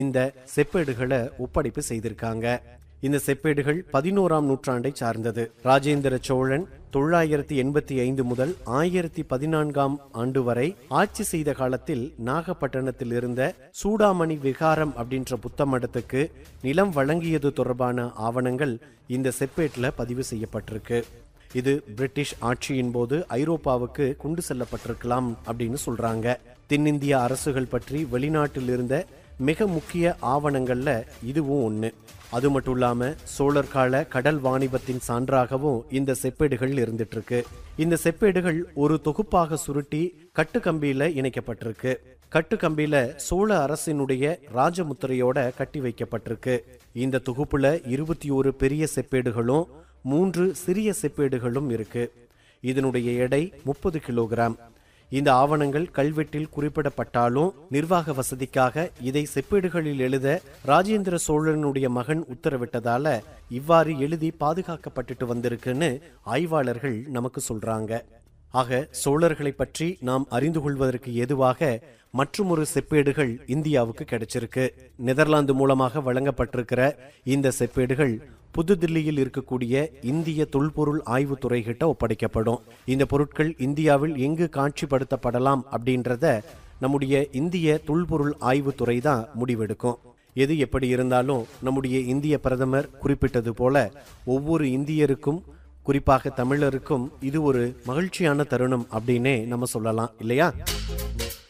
இந்த செப்பேடுகளை ஒப்படைப்பு செய்திருக்காங்க இந்த செப்பேடுகள் பதினோராம் நூற்றாண்டை சார்ந்தது ராஜேந்திர சோழன் தொள்ளாயிரத்தி எண்பத்தி ஐந்து முதல் ஆயிரத்தி பதினான்காம் ஆண்டு வரை ஆட்சி செய்த காலத்தில் நாகப்பட்டினத்தில் இருந்த சூடாமணி விகாரம் அப்படின்ற புத்த மடத்துக்கு நிலம் வழங்கியது தொடர்பான ஆவணங்கள் இந்த செப்பேட்டில் பதிவு செய்யப்பட்டிருக்கு இது பிரிட்டிஷ் ஆட்சியின் போது ஐரோப்பாவுக்கு கொண்டு செல்லப்பட்டிருக்கலாம் அப்படின்னு சொல்றாங்க தென்னிந்திய அரசுகள் பற்றி வெளிநாட்டில் இருந்த மிக முக்கிய ஆவணங்கள்ல இதுவும் ஒண்ணு அது மட்டும் இல்லாம சோழர் கால கடல் வாணிபத்தின் சான்றாகவும் இந்த செப்பேடுகள் இருந்துட்டு இருக்கு இந்த செப்பேடுகள் ஒரு தொகுப்பாக சுருட்டி கட்டுக்கம்பியில இணைக்கப்பட்டிருக்கு கட்டுக்கம்பியில சோழ அரசினுடைய ராஜமுத்திரையோட கட்டி வைக்கப்பட்டிருக்கு இந்த தொகுப்புல இருபத்தி ஒரு பெரிய செப்பேடுகளும் மூன்று சிறிய செப்பேடுகளும் இருக்கு இதனுடைய எடை முப்பது கிலோகிராம் இந்த ஆவணங்கள் கல்வெட்டில் குறிப்பிடப்பட்டாலும் நிர்வாக வசதிக்காக இதை செப்பேடுகளில் எழுத ராஜேந்திர சோழனுடைய மகன் உத்தரவிட்டதால இவ்வாறு எழுதி பாதுகாக்கப்பட்டுட்டு வந்திருக்குன்னு ஆய்வாளர்கள் நமக்கு சொல்றாங்க ஆக சோழர்களை பற்றி நாம் அறிந்து கொள்வதற்கு ஏதுவாக மற்றுமொரு செப்பேடுகள் இந்தியாவுக்கு கிடைச்சிருக்கு நெதர்லாந்து மூலமாக வழங்கப்பட்டிருக்கிற இந்த செப்பேடுகள் புதுதில்லியில் இருக்கக்கூடிய இந்திய தொல்பொருள் ஆய்வுத்துறை கிட்ட ஒப்படைக்கப்படும் இந்த பொருட்கள் இந்தியாவில் எங்கு காட்சிப்படுத்தப்படலாம் அப்படின்றத நம்முடைய இந்திய தொல்பொருள் ஆய்வுத்துறை தான் முடிவெடுக்கும் எது எப்படி இருந்தாலும் நம்முடைய இந்திய பிரதமர் குறிப்பிட்டது போல ஒவ்வொரு இந்தியருக்கும் குறிப்பாக தமிழருக்கும் இது ஒரு மகிழ்ச்சியான தருணம் அப்படின்னே நம்ம சொல்லலாம் இல்லையா